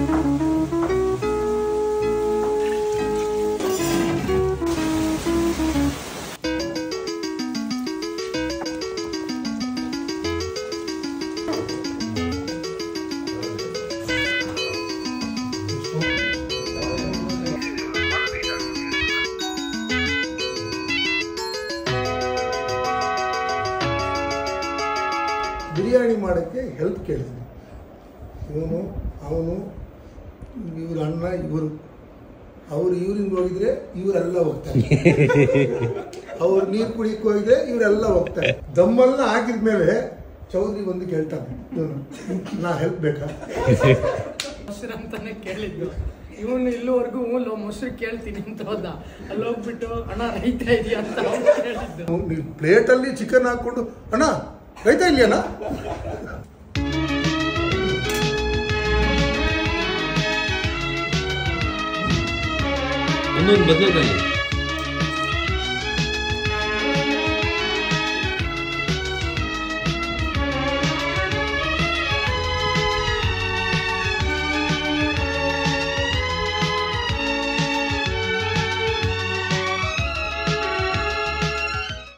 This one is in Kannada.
ಬಿರಿಯಾನಿ ಮಾಡೋಕ್ಕೆ ಹೆಲ್ಪ್ ಕೇಳಿದ್ವಿ ಇವನು ಅವನು ಇವ್ರ ಅಣ್ಣ ಇವರು ಅವ್ರು ಇವ್ರಿಂದ ಹೋಗಿದ್ರೆ ಇವರೆಲ್ಲ ಹೋಗ್ತಾರೆ ಅವ್ರು ನೀರು ಕುಡಿಯಕ್ಕೆ ಹೋಗಿದ್ರೆ ಇವರೆಲ್ಲ ಹೋಗ್ತಾರೆ ದಮ್ಮೆಲ್ಲ ಹಾಕಿದ್ಮೇಲೆ ಚೌಧರಿ ಒಂದು ಕೇಳ್ತಾನೆ ಇವನು ನಾ ಹೆಲ್ಪ್ ಬೇಕಾ ಮೊಸರು ಅಂತಾನೆ ಕೇಳಿದ್ದು ಇವನು ಇಲ್ಲಿವರೆಗೂ ಹ್ಞೂ ಮೊಸರು ಕೇಳ್ತೀನಿ ಅಂತ ಹೋದ ಅಲ್ಲಿ ಹೋಗ್ಬಿಟ್ಟು ಅಣ್ಣ ರೈತ ಇದೆಯಾ ಅಂತ ಅವ್ನು ಕೇಳಿದ್ದು ನೀವು ಪ್ಲೇಟಲ್ಲಿ ಚಿಕನ್ ಹಾಕ್ಕೊಂಡು ಅಣ್ಣ ರೈತ ಇಲ್ಲಿ ಅಣ್ಣ ಒಂದೊಂದು ಬದನೆಕಾಯಿ